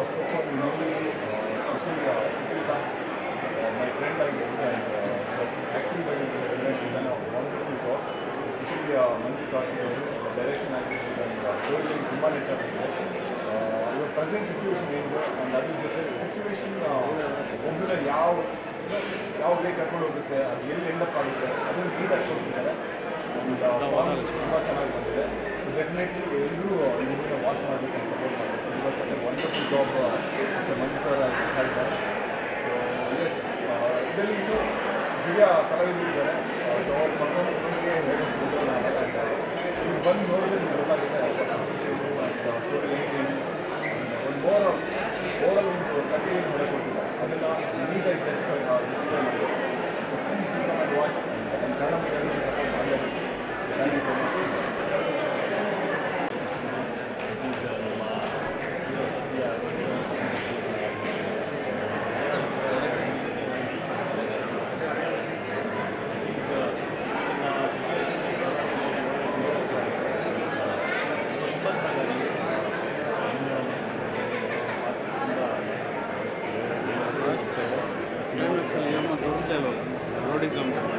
first of all, really, uh, especially uh, Sukrita, uh, my friend I met and uh, acting by the she done a wonderful job. Especially uh, Manju Kartik ಅವರು direction ಆಗಿರ್ಬೋದು and ಸ್ಟೋರಿಯಲ್ಲಿ ತುಂಬ ನೆಚ್ಚಾಗಿದೆ ಇವಾಗ present situation ಏನಿದೆ and ಅದ್ರ ಜೊತೆ situation ಒಬ್ಬನ ಯಾವ ಯಾವ ವೇ ಕರ್ಕೊಂಡು ಹೋಗುತ್ತೆ ಅದು ಎಲ್ಲಿ ಎಂಡಪ್ ಆಗುತ್ತೆ ಅದನ್ನು ನೀಟಾಗಿ ತೋರಿಸಿದ್ದಾರೆ ಆ್ಯಂಡ್ ಸಾಂಗ್ ತುಂಬ ಚೆನ್ನಾಗಿ ಬಂದಿದೆ ಸೊ ಡೆಫಿನೆಟ್ಲಿ ಎಲ್ಲರೂ ಈ ಮೂವಿನ ವಾಚ್ ಮಾಡಬೇಕು ಅಂತ ಸಪೋರ್ಟ್ ಮಾಡಬೇಕು ಇವಾಗ such wonderful job mister Manju sir ಹೇಳ್ತಾರೆ ಸೊ ಎಸ್ ಇದರಲ್ಲಿ ಇನ್ನೂ ಹಿರಿಯ ಕಲಾವಿದರು ಇದ್ದಾರೆ ಸೊ ಅವ್ರ ಪರ್ಫಾರ್ಮೆನ್ಸ್ ಬಗ್ಗೆ ನೀವು ಬಂದು ನೋಡಿದ್ರೆ ನಿಮ್ಗೆ ಗೊತ್ತಾಗುತ್ತೆ ಸ್ಟೋರಿ ಏನು ಒಂದು ಓವರ್ ಓವರ್ ಒಂದು ಕಥೆ ಏನು ಹೊರಕೊಟ್ಟಿದ್ದಾರೆ ಅದನ್ನು ನೀಟಾಗಿ ಜಸ್ಟಿಫೈ ಜಸ್ಟಿಫೈ ಮಾಡಬೇಕು so please to come and watch ನಮ್ಮ ಕನ್ನಡ ಮೀಡಿಯಾ ಸಪೋರ್ಟ್ ಮಾಡಲೇಬೇಕು so thank you so much ಏನೋ ತೋರಿಸ್ತಾ ಇಲ್ಲ ರೋಡಿಗೆ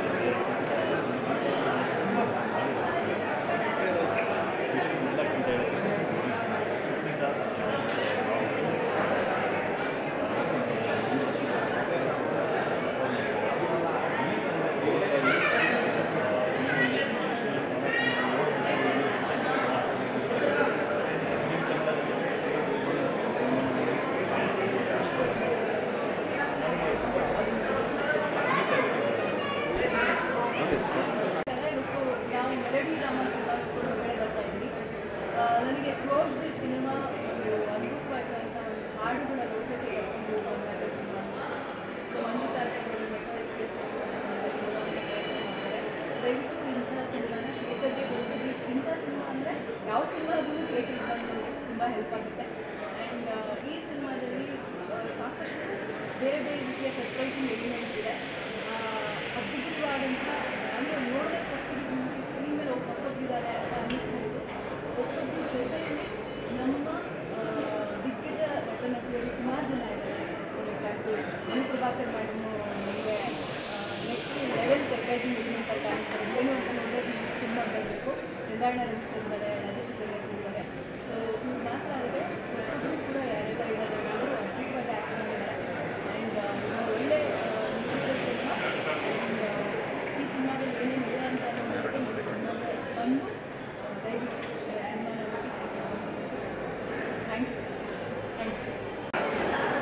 ಇವತ್ತು ನಾವು ಮೆಲಡಿ ಡ್ರಾಮಾ ಸಿನಿಮಾ ಹೊರಗಡೆ ಬರ್ತಾ ಇದ್ವಿ ಆ, ನನಗೆ ಥ್ರೋಟ್ ದಿ ಸಿನಿಮಾ ಒಂದು ಅದ್ಭುತವಾಗಿರುವಂಥ ಒಂದು ಹಾಡುಗಳ ಲೋಕಕ್ಕೆ ಕರ್ಕೊಂಡು ಹೋಗುವಂಥ ಸಿನಿಮಾ ಸೊ ಮಂಜು ಕಾರ್ತಿಕ್ ಅವರು ಹೊಸ ರೀತಿಯ ಸಿನಿಮಾವನ್ನು ದಯವಿಟ್ಟು ಇಂಥ ಸಿನಿಮಾನ ಥಿಯೇಟರ್ಗೆ ಹೋಗಿ ಇಂಥ ಸಿನಿಮಾ ಅಂದರೆ ಯಾವ ಸಿನಿಮಾದಲ್ಲೂ ಥಿಯೇಟರ್ಗೆ ಬಂದು ತುಂಬ ಹೆಲ್ಪ್ ಆಗುತ್ತೆ ಆ್ಯಂಡ್ ಈ ಸಿನಿಮಾದಲ್ಲಿ ಆ, ಸಾಕಷ್ಟು ಬೇರೆ ಬೇರೆ ರೀತಿಯ ಸರ್ಪ್ರೈಸಿಂಗ್ ಎಲಿಮೆಂಟ್ಸ್ ಇದೆ ಆ, ಅದ್ಭುತವಾದಂಥ ಅಂದರೆ ನೋಡಿದ ಫಸ್ಟಿಗೆ ನಿಮಗೆ ಸ್ಕ್ರೀನ್ ಮೇಲೆ ಒಬ್ಬ ಹೊಸಬ್ರಿದ್ದಾರೆ ಅಂತ ಅನ್ನಿಸ್ಬೋದು ಹೊಸಬ್ರ ಜೊತೆಯಲ್ಲಿ ನಮ್ಮ ಆ, ದಿಗ್ಗಜ ನಟನಟಿಯರು ಸುಮಾರು ಜನ ಇದ್ದಾರೆ ಫಾರ್ ಎಕ್ಸಾಂಪಲ್ ಅನುಪ್ರಭಾಕರ್ ಮೇಡಮ್ ನಮಗೆ ನೆಕ್ಸ್ಟ್ ಲೆವೆಲ್ ಸರ್ಪ್ರೈಸಿಂಗ್ ಎಲಿಮೆಂಟ್ ಅಂತ ಕಾಣಿಸ್ತಾರೆ ಏನು ಅಂತ ನೋಡಿದ್ರೆ ನಿಮಗೆ ಸಿನಿಮಾ ಬರಬೇಕು ಚಂದಾಯಣ ರವಿ ಸರ್ ಇದ್ದಾರೆ ರಾಜಶೇಖರ್ ಸರ್ ಇದ್ದಾರೆ ಸೊ ಇವ್ರು ಮಾತ್ರ ಅಲ್ಲದೆ ಹೊಸಬ್ರು ಕೂಡ ಯಾರೆಲ್ಲ ಇದ್ದಾರೆ ಅವರು ಅದ್ಭುತವಾದ ಆ್ಯಕ್ಟಿಂಗ್ ಮಾಡಿದ್ದಾರೆ ಆ್ಯಂಡ್ ಒಳ್ಳೆ ಮ್ಯೂಸಿಕಲ್ ಸಿನಿಮಾ ಆ್ಯಂಡ್ ಈ ಸಿನಿಮಾದಲ್ಲಿ ಏನೇನಿದೆ ಅಂತ ನೋಡೋಕ್ಕೆ ನೀವು ಸಿನಿಮಾಗೆ ಬಂದು ಆ, ದಯವಿಟ್ಟು ಸಿನಿಮಾನ ನೋಡಿ ಥ್ಯಾಂಕ್ ಯು ಥ್ಯಾಂಕ್ ಯು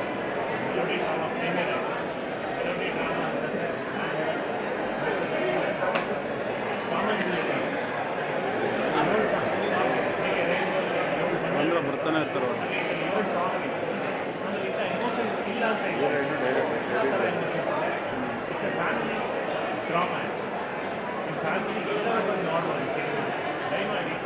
ಬಂದ್ರೆ ಬರ್ತಾನೆ ಇರ್ತಾರೆ ಅವ್ರು. ಇಟ್ಸ್ ಎ ಫ್ಯಾಮಿಲಿ ಡ್ರಾಮಾ ನಿಮ್ಮ ಫ್ಯಾಮಿಲಿ ಎಲ್ಲರೂ ಬಂದು ನೋಡ್ಬೋದು ಸಿನಿಮಾ ದಯಮಾಡಿ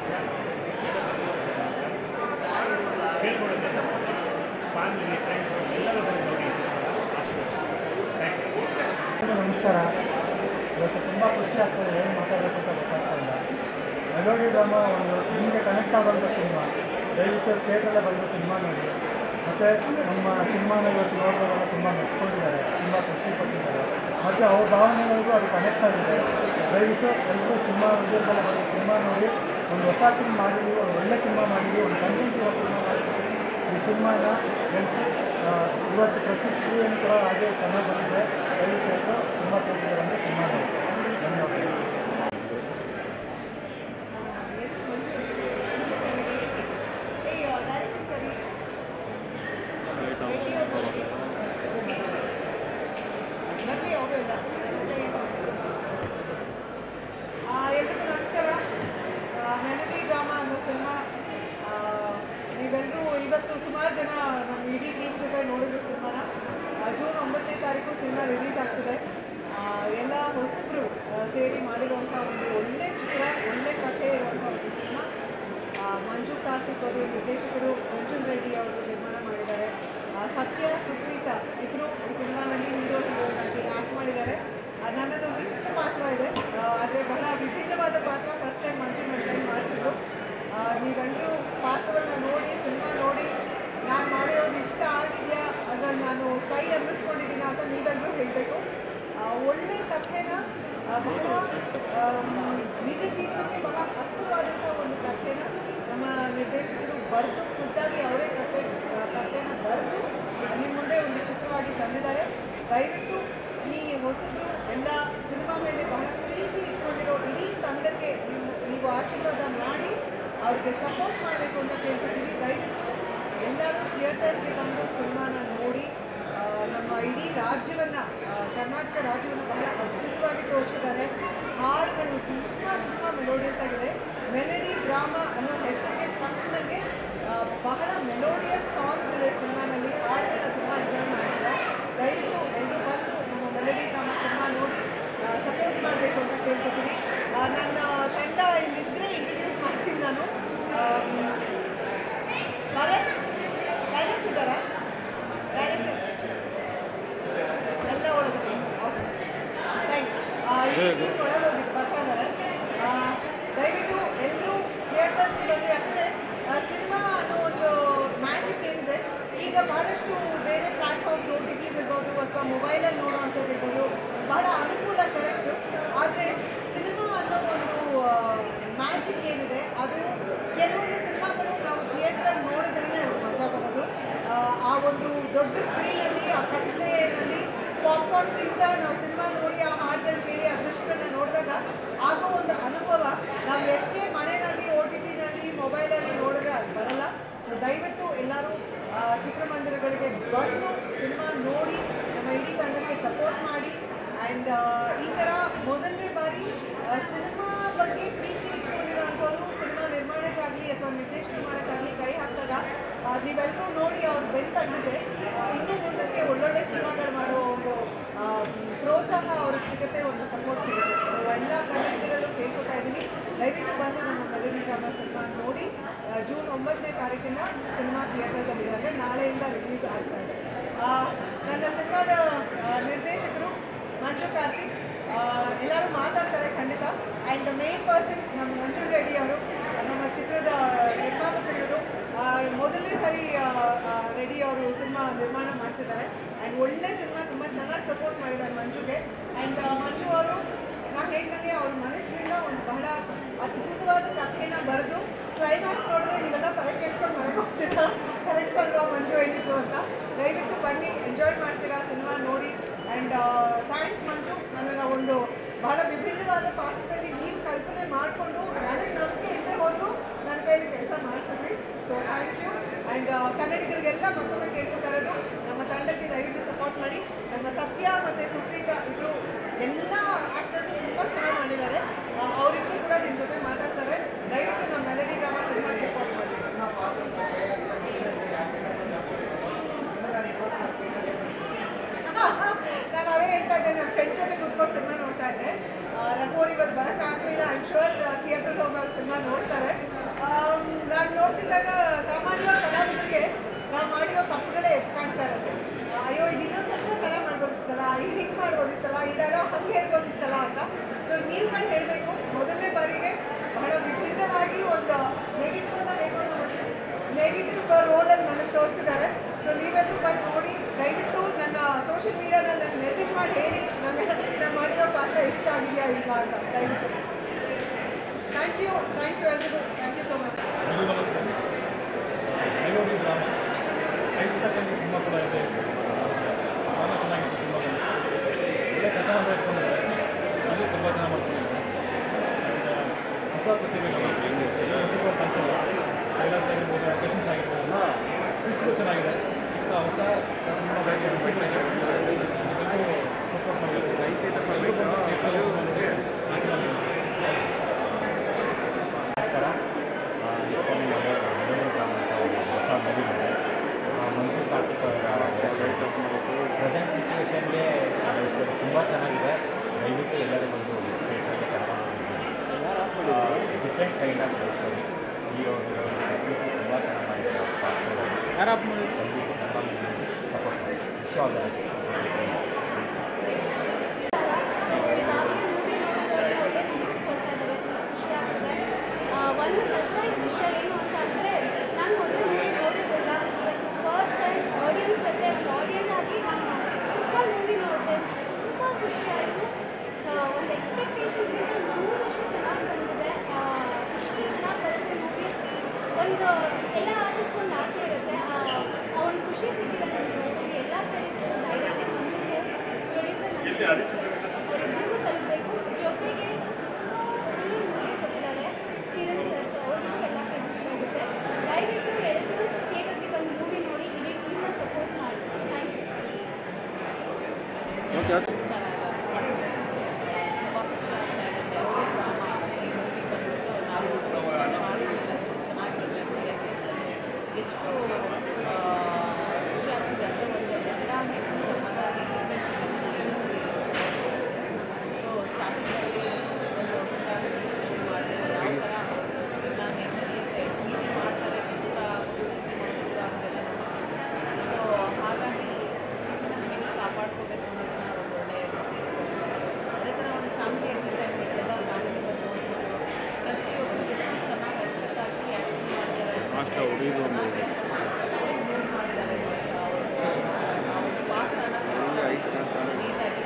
ಕೇಳ್ಕೊಡುತ್ತೆ ಫ್ಯಾಮಿಲಿ ಫ್ರೆಂಡ್ಸ್ ಎಲ್ಲರೂ ಬಂದು ನೋಡಿ ಈ ಸಿನಿಮಾ ಆಶೀರ್ವದಿಸಿ ಥ್ಯಾಂಕ್ ಯು ಎಲ್ರಿಗೂ ನಮಸ್ಕಾರ ಇವತ್ತು ತುಂಬ ಖುಷಿ ಆಗ್ತದೆ ಏನು ಮಾತಾಡಬೇಕು ಅಂತ ಗೊತ್ತಾಗ್ತಾ ಇಲ್ಲ ಮೆಲೋಡಿ ಡ್ರಾಮಾ ಒಂದು ನಿಮಗೆ ಕನೆಕ್ಟ್ ಆಗುವಂಥ ಸಿನಿಮಾ ದಯವಿಟ್ಟು ಥಿಯೇಟ್ರಲ್ಲೇ ಬಂದು ಸಿನಿಮಾ ನೋಡಿ ಮತ್ತು ನಮ್ಮ ಸಿನಿಮಾನ ಇವತ್ತು ನೋಡುವಾಗ ತುಂಬ ಮೆಚ್ಕೊಂಡಿದ್ದಾರೆ ತುಂಬ ಖುಷಿ ಪಟ್ಟಿದ್ದಾರೆ ಮತ್ತು ಅವ್ರ ಭಾವನೆಗಳಿಗೂ ಅದು ಕನೆಕ್ಟ್ ಆಗಿದೆ ದಯವಿಟ್ಟು ಎಲ್ಲರೂ ಸಿನಿಮಾ ಉದ್ಯೋಗದಲ್ಲಿ ಬಂದು ಸಿನಿಮಾ ನೋಡಿ ಒಂದು ಹೊಸ ಫಿಲ್ಮ್ ಮಾಡಿದ್ವಿ ಒಂದು ಒಳ್ಳೆ ಸಿನಿಮಾ ಮಾಡಿದ್ವಿ ಒಂದು ಕಂಟೆಂಟ್ ಇರೋ ಸಿನಿಮಾ ಮಾಡಿದ್ವಿ ಈ ಸಿನಿಮಾನ ಎಲ್ಲರೂ ಆ, ಇವತ್ತು ಪ್ರತಿಕ್ರಿಯೆಯನ್ನು ಕೂಡ ಹಾಗೆ ಚೆನ್ನಾಗಿ ಬಂದಿದೆ ದಯವಿಟ್ಟು ಎಲ್ಲರೂ ಸಿನಿಮಾ ತೋರಿಸಿದ್ದಾರೆ ಅಂತ ಸಿನಿಮಾ ನೋಡಿ ಧನ್ಯವಾದಗಳು ಬರಲಿ ಅವರು ಇಲ್ಲ ಎಲ್ರಿಗೂ ನಮಸ್ಕಾರ ಮೆಲಡಿ ಡ್ರಾಮಾ ಅನ್ನೋ ಸಿನಿಮಾ ನೀವೆಲ್ಲರೂ ಇವತ್ತು ಸುಮಾರು ಜನ ನಮ್ಮ ಇಡೀ ಟೀಮ್ ಜೊತೆ ನೋಡಿದ್ರು ಸಿನಿಮಾನ ಜೂನ್ ಒಂಬತ್ತನೇ ತಾರೀಕು ಸಿನಿಮಾ ರಿಲೀಸ್ ಆಗ್ತಿದೆ ಆ, ಎಲ್ಲ ಹೊಸಬ್ರು ಆ, ಸೇರಿ ಮಾಡಿರುವಂಥ ಒಂದು ಒಳ್ಳೆ ಚಿತ್ರ ಒಳ್ಳೆ ಕಥೆ ಇರುವಂಥ ಒಂದು ಸಿನಿಮಾ ಆ, ಮಂಜು ಕಾರ್ತಿಕ್ ಅವರು ನಿರ್ದೇಶಕರು ಮಂಜುನ್ ರೆಡ್ಡಿ ಅವರು ನಿರ್ಮಾಣ ಮಾಡಿದ್ದಾರೆ ಆ, ಸತ್ಯ ಸುಪ್ರೀತಾ ಇಬ್ಬರು ಈ ಸಿನಿಮಾನಲ್ಲಿ ಹೀರೋ ಹೀರೋಯಿನ್ ಆಗಿ ಆ್ಯಕ್ಟ್ ಮಾಡಿದ್ದಾರೆ ಆ, ನನ್ನದೊಂದು ಚಿಕ್ಕ ಪಾತ್ರ ಇದೆ ಆ, ಆದರೆ ಬಹಳ ವಿಭಿನ್ನವಾದ ಪಾತ್ರ ಫಸ್ಟ್ ಟೈಮ್ ಮಂಜು ರೆಡ್ಡಿ ಮಾಡಿಸಿದ್ರು ನೀವೆಲ್ಲರೂ ಪಾತ್ರವನ್ನು ನೋಡಿ ಸಿನಿಮಾ ನೋಡಿ ನಾನು ಮಾಡಿರೋದು ಒಳ್ಳೆ ಕಥೆನ ಆ, ಬಹಳ ಆಮ್, ನಿಜ ಜೀವನಕ್ಕೆ ಬಹಳ ಹತ್ತಿರವಾದಂಥ ಒಂದು ಕಥೆನ ನಮ್ಮ ನಿರ್ದೇಶಕರು ಬರೆದು ಖುದ್ದಾಗಿ ಅವರೇ ಕಥೆ ಆ, ಕಥೆನ ಬರೆದು ನಿಮ್ಮ ಮುಂದೆ ಒಂದು ಚಿತ್ರವಾಗಿ ತಂದಿದ್ದಾರೆ ದಯವಿಟ್ಟು ಈ ಹೊಸಬರು ಎಲ್ಲ ಸಿನಿಮಾ ಮೇಲೆ ಬಹಳ ಪ್ರೀತಿ ಇಟ್ಕೊಂಡಿರೋ ಇಡೀ ತಂಡಕ್ಕೆ ನೀವು ನೀವು ಆಶೀರ್ವಾದ ಮಾಡಿ ಅವ್ರಿಗೆ ಸಪೋರ್ಟ್ ಮಾಡಬೇಕು ಅಂತ ಕೇಳ್ತಿದ್ದೀವಿ ದಯವಿಟ್ಟು ಎಲ್ಲರೂ ಥಿಯೇಟರ್ಸ್ಗೆ ಬಂದು ಸಿನಿಮಾನ ನೋಡಿ ಆ, ನಮ್ಮ ಇಡೀ ರಾಜ್ಯವನ್ನ ಆ, ಕರ್ನಾಟಕ ರಾಜ್ಯವನ್ನು ಬಹಳ ಅದ್ಭುತವಾಗಿ ತೋರಿಸಿದ್ದಾರೆ ಹಾಡುಗಳು ತುಂಬ ತುಂಬ ಮೆಲೋಡಿಯಸ್ ಆಗಿದೆ ಮೆಲಡಿ ಡ್ರಾಮಾ ಅನ್ನೋ ಹೆಸರಿಗೆ ತಕ್ಕನಾಗೆ ಆ, ಬಹಳ ಮೆಲೋಡಿಯಸ್ ಸಾಂಗ್ಸ್ ಇದೆ ಸಿನಿಮಾನಲ್ಲಿ ಹಾಡುಗಳನ್ನ ತುಂಬ ಎಂಜಾಯ್ ಮಾಡಿದ್ದಾರೆ ದಯವಿಟ್ಟು ಎಲ್ಲರೂ ಬಂದು ನಮ್ಮ ಮೆಲಡಿ ಡ್ರಾಮಾ ಸಿನಿಮಾ ನೋಡಿ ಸಪೋರ್ಟ್ ಮಾಡಬೇಕು ಅಂತ ಕೇಳ್ಕೊತೀನಿ ಆ, ನನ್ನ ತಂಡ ಇಲ್ಲಿದ್ದರೆ ಇಂಟ್ರಡ್ಯೂಸ್ ಮಾಡ್ತೀನಿ ನಾನು ಭರತ್ ಡೈರೆಕ್ಟ್ ಇದ್ದಾರಾ ಡೈರೆಕ್ಟ್ ಎಲ್ಲ ಒಳಗೆ ಓಕೆ ಥ್ಯಾಂಕ್ ಯು ಒಳಗೆ ಹೋಗಿ ಬರ್ತಾ ಇದ್ದಾರೆ ಆ, ದಯವಿಟ್ಟು ಎಲ್ಲರೂ ಥಿಯೇಟರ್ಸ್ಗೆ ಬಂದು ಯಾಕಂದರೆ ಸಿನಿಮಾ ಅನ್ನೋ ಒಂದು ಮ್ಯಾಜಿಕ್ ಏನಿದೆ ಈಗ ಬಹಳಷ್ಟು ಬೇರೆ ಪ್ಲ್ಯಾಟ್ಫಾರ್ಮ್ಸ್ ಓ ಟಿ ಟಿಸ್ ಇರ್ಬೋದು ಅಥವಾ ಮೊಬೈಲಲ್ಲಿ ನೋಡೋ ಅಂಥದ್ದು ಇರ್ಬೋದು ಬಹಳ ಅನುಕೂಲ ಕರೆಕ್ಟು ಆದರೆ ಸಿನಿಮಾ ಅನ್ನೋ ಒಂದು ಮ್ಯಾಜಿಕ್ ಏನಿದೆ ಅದು ಕೆಲವೊಂದು ಸಿನಿಮಾಗಳು ನಾವು ಥಿಯೇಟ್ರಲ್ಲಿ ನೋಡಿದ್ರೇ ಅದು ಮಜಾ ಬರೋದು ಆ, ಆ ಒಂದು ದೊಡ್ಡ ಸ್ಕ್ರೀನಲ್ಲಿ ಆ ಕತ್ಲೆಯಲ್ಲಿ ಪಾಪ್ಕಾರ್ನ್ ತಿಂದ ನಾವು ಸಿನಿಮಾ ನೋಡಿ ಆ ಹಾಡುಗಳು ಕೇಳಿ ಆ ದೃಶ್ಯಗಳನ್ನ ನೋಡಿದಾಗ ಆಗೋ ಒಂದು ಅನುಭವ ನಾವು ಎಷ್ಟೇ ಮನೆಯಲ್ಲಿ ಓ ಟಿ ಟಿನಲ್ಲಿ ಮೊಬೈಲಲ್ಲಿ ನೋಡಿದ್ರೆ ಅದು ಬರಲ್ಲ ಸೊ ದಯವಿಟ್ಟು ಎಲ್ಲರೂ ಆ, ಚಿತ್ರಮಂದಿರಗಳಿಗೆ ಬಂದು ಸಿನಿಮಾ ನೋಡಿ ನಮ್ಮ ಇಡೀ ತಂಡಕ್ಕೆ ಸಪೋರ್ಟ್ ಮಾಡಿ ಆ್ಯಂಡ್ ಈ ಥರ ಮೊದಲನೇ ಬಾರಿ ಆ, ಸಿನಿಮಾ ಬಗ್ಗೆ ಪ್ರೀತಿ ಇಟ್ಕೊಂಡಿರೋಂಥವ್ರು ಸಿನಿಮಾ ನಿರ್ಮಾಣಕ್ಕಾಗಲಿ ಅಥವಾ ನಿರ್ದೇಶನ ಮಾಡೋಕ್ಕಾಗಲಿ ಕೈ ಹಾಕಿದಾಗ ಆ, ನೀವೆಲ್ಲರೂ ನೋಡಿ ಅವ್ರು ಬೆನ್ ತಟ್ಟಿದ್ರೆ ಆ, ಇನ್ನೂ ಮುಂದಕ್ಕೆ ಒಳ್ಳೊಳ್ಳೆ ಸಿನಿಮಾಗಳು ಮಾಡೋ ಒಂದು ಆ, ಪ್ರೋತ್ಸಾಹ ಅವ್ರಿಗೆ ಸಿಗುತ್ತೆ ಒಂದು ಸಪೋರ್ಟ್ ಸಿಗುತ್ತೆ ಸೊ ಎಲ್ಲ ಕನ್ನಡಿಗರಲ್ಲೂ ಕೇಳ್ಕೊತಾ ಇದ್ದೀನಿ ದಯವಿಟ್ಟು ಬಂದು ನಮ್ಮ ಮೆಲಡಿ ಡ್ರಾಮಾ ಸಿನಿಮಾ ನೋಡಿ ಆ, ಜೂನ್ ಒಂಬತ್ತನೇ ತಾರೀಕಿನ ಸಿನಿಮಾ ಥಿಯೇಟರ್ಸಲ್ಲಿ ಅಂದರೆ ನಾಳೆಯಿಂದ ರಿಲೀಸ್ ಆಗ್ತಾ ಇದೆ ಆ, ನನ್ನ ಸಿನಿಮಾದ ಆ, ನಿರ್ದೇಶಕರು ಮಂಜು ಕಾರ್ತಿಕ್ ಆ, ಎಲ್ಲರೂ ಮಾತಾಡ್ತಾರೆ ಖಂಡಿತ ಆ್ಯಂಡ್ ಮೇನ್ ಪರ್ಸನ್ ನಮ್ಮ ಮಂಜು ರೆಡ್ಡಿ ಅವರು ನಮ್ಮ ಚಿತ್ರದ ನಿರ್ಮಾಪಕರು ಆ, ಮೊದಲನೇ ಸರಿ ಆ, ಆ, ರೆಡ್ಡಿ ಅವರು ಸಿನಿಮಾ ನಿರ್ಮಾಣ ಮಾಡ್ತಿದ್ದಾರೆ ಆ್ಯಂಡ್ ಒಳ್ಳೆ ಸಿನಿಮಾ ತುಂಬ ಚೆನ್ನಾಗಿ ಸಪೋರ್ಟ್ ಮಾಡಿದ್ದಾರೆ ಮಂಜುಗೆ ಆ್ಯಂಡ್ ಮಂಜು ಅವರು ನಾನು ಹೇಳ್ದಂಗೆ ಅವ್ರ ಮನಸ್ಸಿನಿಂದ ಒಂದು ಬಹಳ ಅದ್ಭುತವಾದ ಕಥೆನ ಬರೆದು ಕ್ಲೈಮ್ಯಾಕ್ಸ್ ನೋಡಿದ್ರೆ ನೀವೆಲ್ಲ ತಲೆ ಕೆಡ್ಸ್ಕೊಂಡು ಮನೆಗೆ ಹೋಗ್ತೀರಾ ಕರೆಕ್ಟ್ ಅಲ್ವಾ ಮಂಜು ಹೇಳಿದ್ರು ಅಂತ ದಯವಿಟ್ಟು ಬನ್ನಿ ಎಂಜಾಯ್ ಮಾಡ್ತೀರಾ ಸಿನಿಮಾ ನೋಡಿ ಆ್ಯಂಡ್ ಥ್ಯಾಂಕ್ಸ್ ಮಂಜು ನನಗೆ ಒಂದು ಬಹಳ ವಿಭಿನ್ನವಾದ ಪಾತ್ರದಲ್ಲಿ ನೀವು ಕಲ್ಪನೆ ಮಾಡಿಕೊಂಡು ನನಗೆ ನಂಬಿಕೆ ಇಲ್ಲದೆ ಹೋದ್ರು ನನ್ನ ಕೈಲಿ ಕೆಲಸ ಮಾಡಿಸಿದ್ರಿ ಸೊ ಥ್ಯಾಂಕ್ ಯು ಆ್ಯಂಡ್ ಕನ್ನಡಿಗರಿಗೆಲ್ಲ ಮತ್ತೊಮ್ಮೆ ಕೇಳ್ಕೊತಾ ಇರೋದು ನಮ್ಮ ತಂಡಕ್ಕೆ ದಯವಿಟ್ಟು ಸಪೋರ್ಟ್ ಮಾಡಿ ನಮ್ಮ ಸತ್ಯ ಮತ್ತು ಸುಪ್ರೀತಾ ಇಬ್ಬರು ಎಲ್ಲ ಆ್ಯಕ್ಟರ್ಸು ತುಂಬ ಚೆನ್ನಾಗಿ ಮಾಡಿದ್ದಾರೆ ಆ, ಅವರಿಬ್ಬರು ಕೂಡ ನಿಮ್ಮ ಜೊತೆ ಮಾತಾಡ್ತಾರೆ ದಯವಿಟ್ಟು ನಮ್ಮ ಮೆಲಡಿ ಡ್ರಾಮಾ ಸಿನಿಮಾ ಸಪೋರ್ಟ್ ಮಾಡಿ ನಾನು ಅವೇ ಹೇಳ್ತಾ ಇದ್ದೆ ನನ್ನ ಫ್ರೆಂಡ್ ಜೊತೆ ಕೂತ್ಕೊಂಡು ಸಿನಿಮಾ ನೋಡ್ತಾ ಇದ್ದೆ ರಂಗೋರಿ ಇವತ್ತು ಬರೋಕ್ಕಾಗಲಿಲ್ಲ ಐಮ್ ಶೋರ್ ಥಿಯೇಟರ್ಗೆ ಹೋಗಿ ಅವ್ರು ಸಿನಿಮಾ ನೋಡ್ತಾರೆ ನಾನು ನೋಡ್ತಿದ್ದಾಗ ಸಾಮಾನ್ಯವಾಗಿ ಕಲಾವಿದರಿಗೆ ನಾವು ಮಾಡಿರೋ ತಪ್ಪುಗಳೇ ಕಾಣ್ತಾ ಇರುತ್ತೆ ಆ, ಅಯ್ಯೋ ಇದು ಇನ್ನೊಂದು ಸ್ವಲ್ಪ ಚೆನ್ನಾಗಿ ಮಾಡ್ಬೋದಿತ್ತಲ್ಲ ಇದು ಹಿಂಗೆ ಮಾಡ್ಬೋದಿತ್ತಲ್ಲ ಈ ಡೈಲಾಗ್ ಹಂಗೆ ಹೇಳ್ಬೋದಿತ್ತಲ್ಲ ಅಂತ ಸೊ ನೀವು ಬಂದು ಹೇಳಬೇಕು ಮೊದಲನೇ ಬಾರಿಗೆ ಬಹಳ ವಿಭಿನ್ನವಾಗಿ ಒಂದು ನೆಗೆಟಿವ್ ಅಂತ ಹೇಳ್ಬೋದು ನೆಗೆಟಿವ್ ರೋಲಲ್ಲಿ ನನಗೆ ತೋರಿಸಿದ್ದಾರೆ ಸೊ ನೀವೆಲ್ಲರೂ ಬಂದು ನೋಡಿ ದಯವಿಟ್ಟು ನನ್ನ ಸೋಷಿಯಲ್ ಮೀಡಿಯಾದಲ್ಲಿ ನನಗೆ ಮೆಸೇಜ್ ಮಾಡಿ ಹೇಳಿ ನನಗೆ ನಾನು ಮಾಡಿರೋ ಪಾತ್ರ ಇಷ್ಟ ಆಗಿದೆಯಾ ಇಲ್ಲ ಅಂತ ದಯವಿಟ್ಟು ಥ್ಯಾಂಕ್ ಯು ಥ್ಯಾಂಕ್ ಯು ಎಲ್ರಿಗೂ ಥ್ಯಾಂಕ್ ಯು ಸೊ ಮಚ್ ಎಲ್ಲರಿಗೂ ನಮಸ್ತೆ ಮೆಲೋಡಿ ಡ್ರಾಮಾ ಕೈಸಿತಕ್ಕಂಥ ಸಿನಿಮಾ ಕೂಡ ಇದೆ ತುಂಬ ಚೆನ್ನಾಗಿತ್ತು ಸಿನಿಮಾ ಒಳ್ಳೆ ಕಥೆ ಅಂತ ಇಟ್ಕೊಂಡಿದ್ದಾರೆ ಅದು ತುಂಬ ಚೆನ್ನಾಗಿ ಮಾಡ್ಕೊಂಡಿದ್ದಾರೆ And, ಹೊಸ ಪ್ರತಿಭೆಗಳು ಎಲ್ಲ ಹೊಸ ಕನಸಲ್ಲ ಡೈಲಾಗ್ಸ್ ಆಗಿರ್ಬೋದು ಲೊಕೇಶನ್ಸ್ ಆಗಿರ್ಬೋದು ಇಷ್ಟು ಚೆನ್ನಾಗಿದೆ ಇಂಥ ಹೊಸ ಸಿನಿಮಾ ಬಗ್ಗೆ ಹೊಸಗಳಿಗೆ ಎಲ್ಲರೂ ಸಪೋರ್ಟ್ ಮಾಡಬೇಕು ಎಲ್ಲರೂ ಬಂದು theatre ಅಲ್ಲಿ ಸಿನಿಮಾ ನೋಡಿ ಆಶೀರ್ವಾದ ನಮಸ್ಕಾರ ಆ, ಇಸ್ಕಾನ್ ಮೇಲೆ ಮೆಲೋಡಿ ಡ್ರಾಮಾ ಅಂತ ಒಂದು ಹೊಸ ಮೂವಿ ಇದೆ ಆ, ಮಂಜು ಕಾರ್ತಿಕ್ ಅವರ ಪ್ರೆಸೆಂಟ್ ಸಿಚುವೇಶನ್ಗೆ ಇಷ್ಟು ತುಂಬ ಚೆನ್ನಾಗಿದೆ ದಯವಿಟ್ಟು ಎಲ್ಲರೂ ಬಂದು ಥಿಯೇಟ್ರಲ್ಲಿ ಕರ್ಕೊಂಡು different kind of love story hero heroine ತುಂಬ ಚೆನ್ನಾಗಿ ಮಾಡಿದ್ದಾರೆ ಪಾತ್ರಗಳು ಯಾರು ಆಫ್ ಮಾಡಿ ದಯವಿಟ್ಟು ನಮ್ಮ ಸಪೋರ್ಟ್ ಮಾಡಿ wish all the best so ಇದಾಗಲೇ ಮೂವಿ ನೋಡಿದವರು ಅವರೇ ರಿವ್ಯೂಸ್ ಕೊಡ್ತಾ ಇದ್ದಾರೆ ತುಂಬ ಖುಷಿ ಆಗ್ತದೆ ಆ, ಒಂದು ಸರ್ಪ್ರೈಸ್ ವಿಷಯ ಏನು ಅಂತ ಅಂದರೆ ನಾನು ಮೊದಲು ಮೂವಿ ನೋಡಿರಲಿಲ್ಲ ಇವತ್ತು ಫಸ್ಟ್ ಟೈಮ್ ಆಡಿಯನ್ಸ್ ಜೊತೆ ಒಂದು ಆಡಿಯನ್ಸ್ ಆಗಿ ನಾನು ಕುತ್ಕೊಂಡು ಮೂವಿ ನೋಡಿದೆ ತುಂಬ ಖುಷಿ ಆಯಿತು ಅವರಿಬ್ಬರಿಗೂ ತಲುಪಬೇಕು ಜೊತೆಗೆ ಮ್ಯೂಸಿಕ್ ಕೊಟ್ಟಿದ್ದಾರೆ ಕಿರಣ್ ಸರ್ ಸೊ ಅವ್ರಿಗೂ ಎಲ್ಲ ಕ್ರೆಡಿಟ್ಸ್ ಹೋಗುತ್ತೆ ದಯವಿಟ್ಟು ಎಲ್ಲರೂ ಥಿಯೇಟರ್ಗೆ ಬಂದು ಮೂವಿ ನೋಡಿ ಇಡೀ ಟೀಮ್ನ ಸಪೋರ್ಟ್ ಮಾಡಿ ಥ್ಯಾಂಕ್ ಯು ಓಕೆ ಓಕೆ ಎಷ್ಟು ಖುಷಿ ಆಗ್ತಿದೆ ಅಂದರೆ ಒಂದು ಗಂಡ ಹೆಣ್ಣು ಸಂಬಂಧ ಸೊ ಸ್ಟಾರ್ಟಿಂಗಲ್ಲಿ ಒಂದು ಪುಟ್ಟ ಮಾಡ್ತಾರೆ ಯಾವ ಥರ ಜನ ಹೆಣ್ಣಿಗೆ ಪ್ರೀತಿ ಮಾಡ್ತಾರೆ ಅಂತ ಅಂತೆಲ್ಲ ಸೊ ಹಾಗಾಗಿ ಹೆಂಗೆ ಕಾಪಾಡ್ಕೋಬೇಕು ಅನ್ನೋದನ್ನ ಒಂದು ಒಳ್ಳೆಯ ಮೆಸೇಜ್ ಅದೇ ಥರ ಒಂದು ಫ್ಯಾಮಿಲಿ ಎಂಟರ್ಟೈನ್ಮೆಂಟ್ ಎಲ್ಲ ಫ್ಯಾಮಿಲಿ ಬಂದು ನೋಡ್ಬೋದು ಪ್ರತಿಯೊಬ್ಬರು ಎಷ್ಟು ಚೆನ್ನಾಗಿ ಅಡ್ಜಸ್ಟ್ ಆಗಿ ಆ್ಯಕ್ಟಿಂಗ್ ಮಾಡ್ತಾರೆ ಅಷ್ಟ ಹುಡುಗಿದು ಒಂದು ಎಕ್ಸ್ಪ್ರೆಸ್ ಮಾಡಿದ್ದಾರೆ ಅವ್ರ ಪಾತ್ರನ ನೀಟಾಗಿ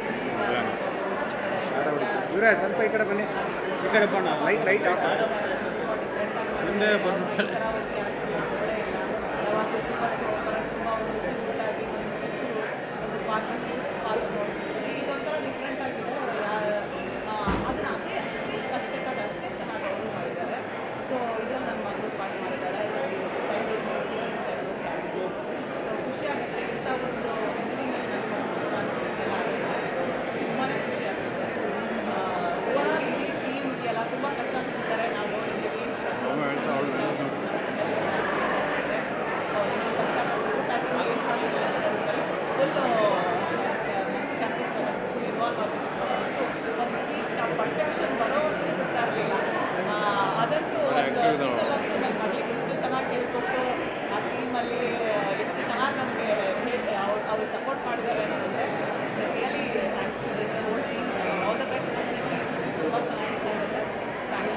ಇವರೇ ಸ್ವಲ್ಪ ಈ ಕಡೆ ಬನ್ನಿ ಈ ಕಡೆ ಬಣ್ಣ ಲೈಟ್ ಲೈಟ್ ಆಫ್ ಮುಂದೆ ಬಂದ್ಬಿಡ್ತಾಳೆ ಯಾವಾಗಲೂ ತುಂಬ ಸೋಬರ್ ತುಂಬ ಒಂದು ಕ್ಯೂಟಾಗಿ ಒಂದು ಚಿಕ್ಕ ಒಂದು ಪಾತ್ರ ಪಾತ್ರ ನೋಡ್ತಿದ್ವಿ ಇದೊಂಥರ ಡಿಫ್ರೆಂಟ್ ಆಗಿದೆ ಅದನ್ನ ಅದೇ ಅಷ್ಟೇ ಅಚ್ಚುಕಟ್ಟಾಗಿ ಅಷ್ಟೇ ಚೆನ್ನಾಗಿ ಅವರು ಮಾಡಿದ್ದಾರೆ ಸೊ ಇದರಲ್ಲಿ ನನ್ನ ಮಗಳು ಪಾಠ ಮಾಡಿದ್ದಾಳೆ ಚೈಲ್ಡ್ಹುಡ್ ಚೈಲ್ಡ್ಹುಡ್ ಸೊ ಖುಷಿ ಆಗುತ್ತೆ ಇಂಥ ಒಂದು ಮೂವಿನಲ್ಲಿ ನನ್ನ ಚಾನ್ಸ್ ಸಿಕ್ಕಿಲ್ಲ ತುಂಬಾ ಖುಷಿ ಆಗುತ್ತೆ ಓವರಾಲ್ ಇಡೀ ಟೀಮ್ ಇದೆಯಲ್ಲ ತುಂಬ ಕಷ್ಟ ಪಟ್ಟಿದ್ದಾರೆ ನಾವು ನೋಡಿದ್ದೀವಿ ಅಮ್ಮ ಹೇಳ್ತಾ ಅವಳು ನಮ್ಮ ಜೊತೆ ಸೊ ಎಷ್ಟು ಕಷ್ಟಪಟ್ಟು ಏನು ಮಾಡಿದ್ದಾರೆ ಫುಲ್ಲು ಮಂಚು ಕ್ಯಾಪ್ಟನ್ಸ್ ಇನ್ವಾಲ್ವ್ ಆಗಿತ್ತು ಒಂದು ಸೀಟ್ ಪರ್ಫೆಕ್ಷನ್ ಬರೋವರೆಗೂ ಗೊತ್ತಾ ಇರಲಿಲ್ಲ ಅದಂತೂ ಒಂದು ಸೀಟಲ್ಲಂತೂ ನನ್ನ ಮಗಳಿಗೆ ಎಷ್ಟು ಚೆನ್ನಾಗಿ ಹೇಳ್ಕೊಟ್ಟು ಆ ಟೀಮಲ್ಲಿ ಎಷ್ಟು ಚೆನ್ನಾಗಿ ನಮಗೆ ಹೇಳಿ ಅವ್ರು ಅವ್ರಿಗೆ ಸಪೋರ್ಟ್ ಮಾಡಿದ್ದಾರೆ ಅನ್ನೋದಂದರೆ really thanks to this whole team all the best ತುಂಬ ಚೆನ್ನಾಗಿದೆ ಥ್ಯಾಂಕ್ಸ್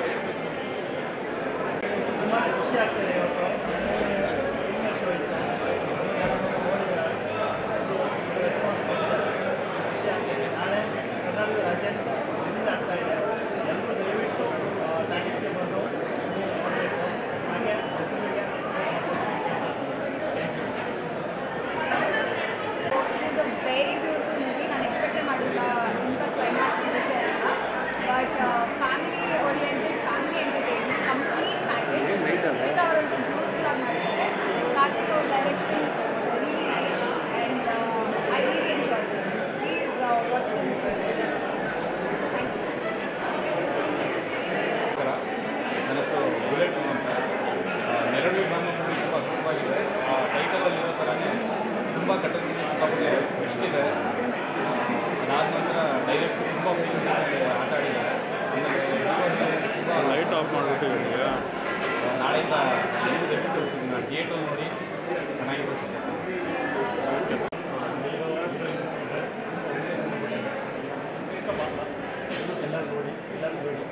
ತುಂಬಾ ಖುಷಿ ಆಗ್ತದೆ ಇವತ್ತು ಪ್ರೀಮಿಯರ್ ಶೋ ಇತ್ತು ಯಾರಾದ್ರೂ ನೋಡಿದ್ರೆ ರೆಸ್ಪಾನ್ಸ್ ಕೊಟ್ಟಿದ್ದಾರೆ ಖುಷಿ ಆಗ್ತಿದೆ ನಾಳೆ ಕರ್ನಾಟಕದ ರಾಜ್ಯಾದ್ಯಂತ ರಿಲೀಸ್ ಆಗ್ತಾ ಇದೆ ಎಲ್ಲರೂ ದಯವಿಟ್ಟು ಟಾಕೀಸ್ಗೆ ಬಂದು ನೋಡಬೇಕು ಹಾಗೆ ಹಸಿರಿಗೆ it is a very beautiful movie ನಾನು ಎಕ್ಸ್ಪೆಕ್ಟೇ ಮಾಡಿಲ್ಲ ಇಂಥ ಕ್ಲೈಮ್ಯಾಕ್ಸ್ ಇರುತ್ತೆ ಅಂತ but family oriented family entertainment complete package Smith ಅವರಂತೂ ಬ್ಯೂಟಿಫುಲ್ ಆಗಿ ಮಾಡಿದ್ದಾರೆ ಕಾರ್ತಿಕ್ ಅವ್ರ direction really nice and I really enjoy please watch it in the thank you ನಮಸ್ಕಾರ ನನ್ನ ಹೆಸರು ಬುಲೆಟ್ ಅಂತ ಆ, ನೆರಳು ಗ್ರಾಮ ಮೂವಿ ತುಂಬ ಅದ್ಭುತವಾಗಿದೆ ಆ ಟೈಟಲಲ್ಲಿರೋ ಥರನೇ ತುಂಬ ಕಟಕದಲ್ಲಿ ಸಿಕ್ಕಾಪಟ್ಟೆ ಟ್ವಿಸ್ಟ್ ಇದೆ ಆ, ಅದಾದ ನಂತರ ಡೈರೆಕ್ಟ್ ತುಂಬ ಫಿಲ್ಮ್ಸ್ ಆಟ ಆಡಿದ್ದಾರೆ ಆಮೇಲೆ ತುಂಬ ಲೈಟ್ ಆಫ್ ಮಾಡಿಬಿಟ್ಟು ಇವರಿಗೆ ನಾಳೆಯಿಂದ ಎಲ್ಲರೂ ದಯವಿಟ್ಟು ಥಿಯೇಟರ್ ನೋಡಿ ಚೆನ್ನಾಗಿದೆ ಸರ್ ಓಕೆ ಎಲ್ಲರೂ ನೋಡಿ ಎಲ್ಲರೂ ನೋಡಿ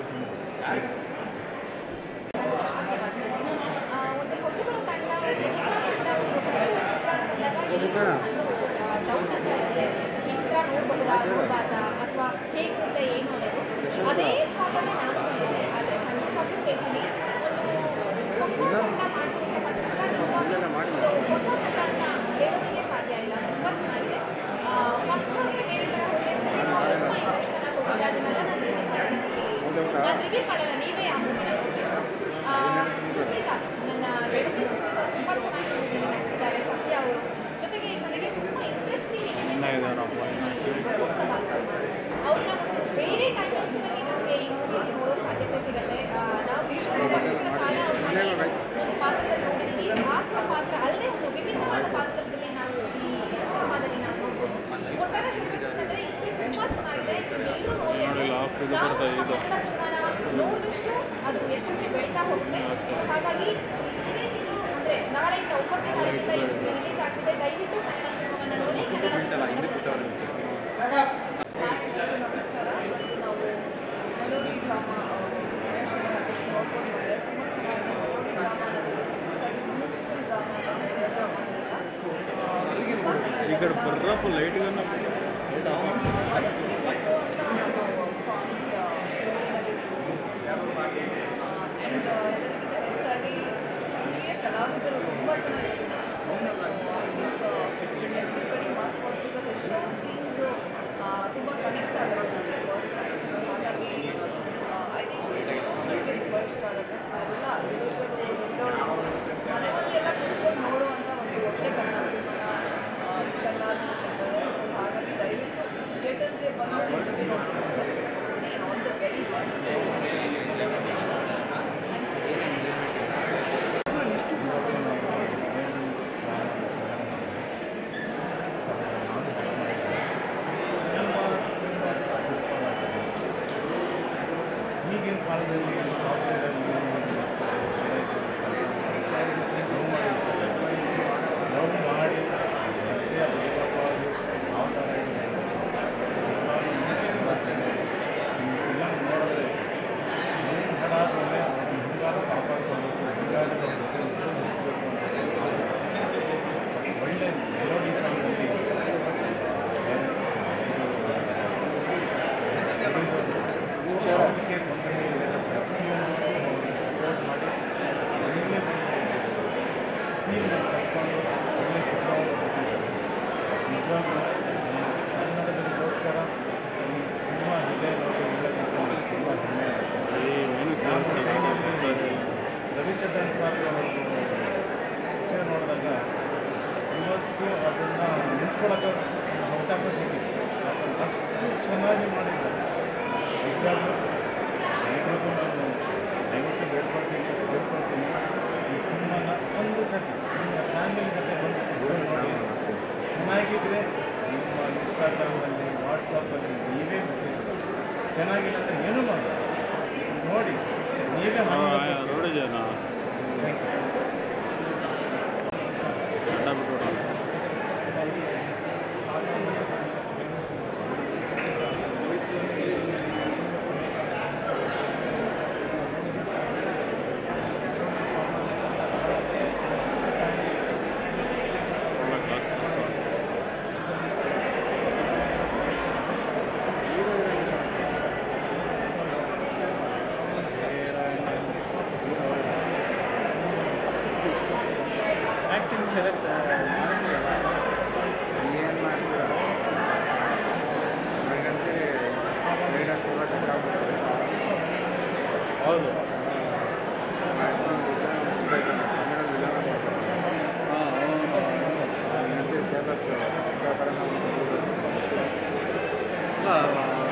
ಆ, ಒಂದು ಹೊಸಬರ ತಂಡ ಒಂದು ಹೊಸ ತಂಡ ಒಂದು ಹೊಸ ಚಿತ್ರಣ ಬಂದಾಗ ಏನು ಡೌಟ್ ಅಂತ ಇರುತ್ತೆ ಈ ಚಿತ್ರ ನೋಡಬಹುದಾ ನೋಡಬಾರ್ದಾ ಅಥವಾ ಹೇಗಿರುತ್ತೆ ಏನು ಅನ್ನೋದು ಅದೇ ಥಾಟಲ್ಲಿ ನಾನು ಬಂದಿದೆ ಆದರೆ ಖಂಡಿತವಾಗ್ಲೂ ಹೇಳ್ತೀನಿ ಒಂದು ಹೊಸ ತಂಡ ಮಾಡಿರುವಂತಹ ಚಿತ್ರ ನಿಜವಾಗ್ಲೂ ಒಂದು ಹೊಸ ತಂಡ ಅಂತ ಹೇಳೋದಕ್ಕೆ ಸಾಧ್ಯ ಇಲ್ಲ ತುಂಬ ಚೆನ್ನಾಗಿದೆ ಫಸ್ಟ್ ಅವ್ರಿಗೆ ಬೇರೆ ಥರ ಹೋದರೆ ಸಿನಿಮಾ ತುಂಬ ಇಂಟ್ರೆಸ್ಟ್ ಆಗಿ ಹೋಗಿದೆ ಅದನ್ನೆಲ್ಲ ನಾನು ರಿವ್ಯೂ ಮಾಡೋದಕ್ಕೆ ನಾನು ರಿವ್ಯೂ ಮಾಡಲ್ಲ ನೀವೇ ಆ ಮೂವಿನ ನೋಡಬೇಕು ಸುಪ್ರೀತಾ ನನ್ನ ಗೆಳತಿ ಸುಪ್ರೀತಾ ತುಂಬ ಚೆನ್ನಾಗಿ ಮೂವಿ ನಟಿಸಿದ್ದಾರೆ ಸತ್ಯ ಅವರು ಜೊತೆಗೆ ನನಗೆ ತುಂಬ ಇಂಟ್ರೆಸ್ಟಿಂಗ್ ಇನ್ನ ಇದಾರಪ್ಪ, ಅವ್ರನ್ನ ಒಂದು ಬೇರೆ ಡೈಮೆನ್ಷನಲ್ಲಿ ನಮಗೆ ಈ ಮೂವಿಯಲ್ಲಿ ನೋಡೋ ಸಾಧ್ಯತೆ ಸಿಗುತ್ತೆ ಆ, ನಾವು ಇಷ್ಟು ವರ್ಷಗಳ ಕಾಲ ಅವ್ರನ್ನ ಒಂದು ಪಾತ್ರದಲ್ಲಿ ನೋಡಿದ್ದೀವಿ ಆತ್ಮ ಪಾತ್ರ ಅಲ್ಲದೆ ಒಂದು ವಿಭಿನ್ನವಾದ ಪಾತ್ರದಲ್ಲಿ ನಾವು ಈ ಸಿನಿಮಾದಲ್ಲಿ ನಾವು ನೋಡ್ಬೋದು ಒಟ್ಟಾರೆ ಹೇಳಬೇಕು ಅಂತಂದ್ರೆ ಇದು ತುಂಬಾ ಚೆನ್ನಾಗಿದೆ ಎಲ್ಲರೂ ನೋಡಿಲ್ಲ, ನೋಡಬೇಕು ಇದು ನಾವು ಬರ್ತಾ ನಮ್ಮ ಇದು. ಕನ್ನಡ ಸಿನಿಮಾನ ನೋಡಿದಷ್ಟು ಅದು ಎತ್ತಕ್ಕೆ ಬೆಳೀತಾ ಹೋಗುತ್ತೆ ಸೊ ಹಾಗಾಗಿ ಇದೇ ತಿಂಗಳು ಅಂದ್ರೆ ನಾಳೆಯಿಂದ ಒಂಬತ್ತನೇ ತಾರೀಕಿಂದ ಈ movie ರಿಲೀಸ್ ಆಗ್ತಿದೆ ದಯವಿಟ್ಟು ಕನ್ನಡ ಸಿನಿಮಾವನ್ನು ನೋಡಿ ಕನ್ನಡ ಸಿನಿಮಾವನ್ನು ಪ್ರೋತ್ಸಾಹಿಸಿ. ಹಾಯ್ ಎಲ್ಲರಿಗೂ ನಮಸ್ಕಾರ ಇವತ್ತು ನಾವು ಮೆಲೋಡಿ ಡ್ರಾಮಾ ನೋಡ್ಕೊಂಡು ಬಂದೆ ತುಂಬ ಚೆನ್ನಾಗಿದೆ melody drama sorry musical drama drama ಈ ಕಡೆ ಬರ್ರಪ್ಪ ಲೈಟ್ಗನ್ನ ಮನಸ್ಸಿಗೆ ಮುಟ್ಟುವಂಥ ಒಂದು ಸಾಂಗ್ಸ್ ಆ್ಯಂಡ್ ಎಲ್ಲರಿಗಿಂತ ಹೆಚ್ಚಾಗಿ ಹಿರಿಯ ಕಲಾವಿದರು ತುಂಬ ಜನ ಇದ್ದಾರೆ ಎವ್ರಿಬಡಿ ಮಾಸ್ ವಾಚ್ ಬಿಕಾಸ್ ಎಷ್ಟೊಂದು ಸೀನ್ಸು ಹೇಳ್ಕೊಳಕ್ಕೆ ಅವಕಾಶ ಸಿಕ್ಕಿದೆ ಯಾಕಂದ್ರೆ ಅಷ್ಟು ಚೆನ್ನಾಗಿ ಮಾಡಿದ್ದಾರೆ ನಿಜವಾಗ್ಲೂ ಎಲ್ರಿಗೂ ನಾನು ದಯವಿಟ್ಟು ಹೇಳ್ಕೊಳ್ತೀನಿ ಹೇಳ್ಕೊಳ್ತೀನಿ ಈ ಸಿನಿಮಾನ ಒಂದು ಸತಿ ನಿಮ್ಮ ಫ್ಯಾಮಿಲಿ ಜೊತೆ ಬಂದು ನೋಡಿ ಚೆನ್ನಾಗಿದ್ರೆ ನಿಮ್ಮ ಇನ್ಸ್ಟಾಗ್ರಾಮಲ್ಲಿ ವಾಟ್ಸಪ್ಪಲ್ಲಿ ನೀವೇ ಮೆಸೇಜ್ ಚೆನ್ನಾಗಿಲ್ಲ ಅಂದರೆ ಏನೂ ಮಾಡಿ ನೋಡಿ ನೀವೇ ಆನಂದ ನೋಡಿದ್ದೆ ನಾ ಥ್ಯಾಂಕ್ ಯು ಅಡ್ಡ ಬಿಟ್ಬಿಟ್ಟು ಆ್ಯಕ್ಟಿಂಗ್ ಸೆಲೆಕ್ಟ್ ಏನು ಮಾಡ್ತೀರ ನನಗಂತೀರಿ ಸೈಡಾಗಿ ಹೋಗೋಕ್ಕಾಗ್ಬಿಡ್ತದೆ ಹೌದು ಫೇಮಸ್